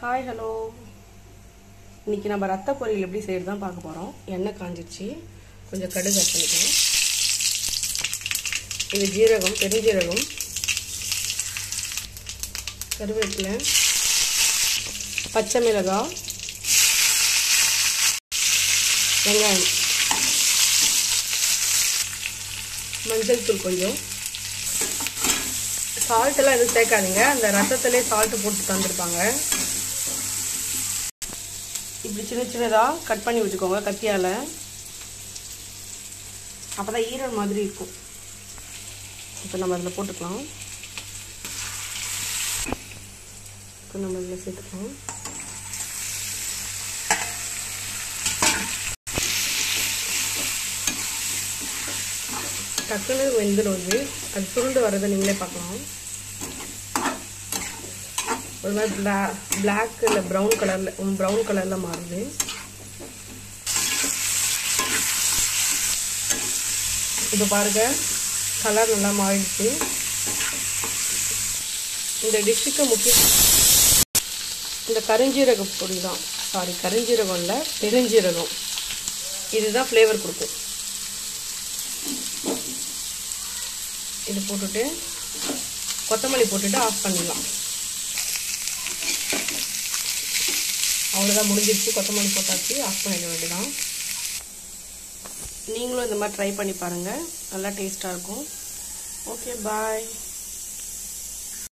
hi hello இன்னைக்கு நம்ம ரத்த பொரியல் எப்படி செய்யறது தான் பார்க்க போகிறோம் எண்ணெய் காஞ்சிருச்சு கொஞ்சம் கடுகு ஆட் பண்ணிக்கலாம் இது ஜீரகம் பெருஞ்சீரகம் கருவேப்பிலை பச்சை மிளகாய் வெங்காயம் மஞ்சள் தூள் கொஞ்சம் சால்ட் எல்லாம் எதுவும் சேர்க்காதீங்க அந்த ரசத்திலே சால்ட் போட்டு தந்துருப்பாங்க இப்படி சின்ன சின்னதாக கட் பண்ணி வச்சுக்கோங்க கத்தியால் அப்போ தான் ஈரல் மாதிரி இருக்கும் இப்போ நம்ம அதில் போட்டுக்கலாம் இப்போ நம்ம இதில் சேர்த்துக்கலாம் டக்குன்னு வெந்துடும் இது அது சுருண்டு வர்றதை நீங்களே பார்க்கலாம் ஒரு மாதிரி பிளா பிளாக் இல்லை ப்ரௌன் கலரில் ப்ரௌன் கலரில் மாறுது இப்போ பாருங்க கலர் நல்லா மாறிடுச்சு இந்த டிஷ்ஷுக்கு முக்கியம் இந்த கருஞ்சீரக பொடி தான் சாரி கருஞ்சீரகம் இல்லை பெருஞ்சீரகம் இதுதான் ஃப்ளேவர் கொடுக்கும் இது போட்டுட்டு கொத்தமல்லி போட்டுட்டு ஆஃப் பண்ணிடலாம் அவ்வளோதான் முடிஞ்சிருச்சு கொத்தமல்லி போட்டாச்சு ஆஃப் பண்ணிட வேண்டியதான் நீங்களும் இந்த மாதிரி ட்ரை பண்ணி பாருங்கள் நல்லா டேஸ்ட்டாக இருக்கும் ஓகே பாய்